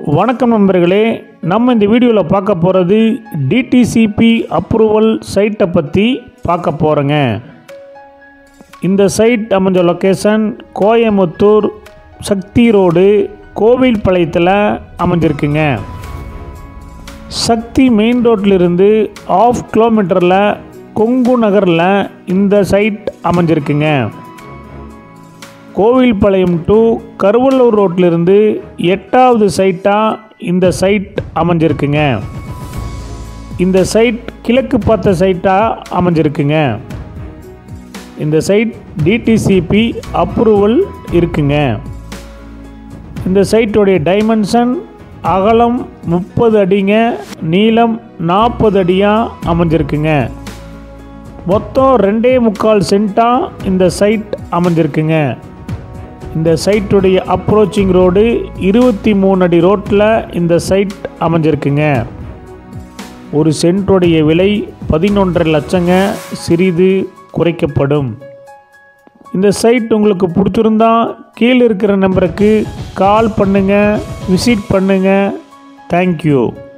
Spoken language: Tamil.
வணக்கம் நண்பர்களே நம்ம இந்த வீடியோவில் பார்க்க போகிறது டிடிசிபி அப்ரூவல் சைட்டை பற்றி பார்க்க போகிறோங்க இந்த சைட் அமைஞ்ச லொக்கேஷன் கோயமுத்தூர் சக்தி ரோடு கோவில்பாளையத்தில் அமைஞ்சிருக்குங்க சக்தி மெயின் ரோட்லேருந்து ஆஃப் கிலோமீட்டரில் கொங்கு நகரில் இந்த சைட் அமைஞ்சிருக்குங்க கோவில்பாளையம் டு கருவள்ளூர் ரோட்லேருந்து எட்டாவது சைட்டாக இந்த சைட் அமைஞ்சிருக்குங்க இந்த சைட் கிழக்கு பார்த்த சைட்டாக அமைஞ்சிருக்குங்க இந்த சைட் டிடிசிபி அப்ரூவல் இருக்குங்க இந்த சைட்டோடைய டைமென்ஷன் அகலம் முப்பது அடிங்க நீளம் நாற்பது அடியாக அமைஞ்சிருக்குங்க மொத்தம் ரெண்டே முக்கால் சென்ட்டாக இந்த சைட் அமைஞ்சிருக்குங்க இந்த சைட்டுடைய அப்ரோச்சிங் ரோடு இருபத்தி மூணு அடி ரோட்டில் இந்த சைட் அமைஞ்சிருக்குங்க ஒரு சென்ட்டுடைய விலை பதினொன்றரை லட்சங்க சிறிது குறைக்கப்படும் இந்த சைட் உங்களுக்கு பிடிச்சிருந்தா கீழே இருக்கிற நம்பருக்கு கால் பண்ணுங்கள் விசிட் பண்ணுங்கள் தேங்க்யூ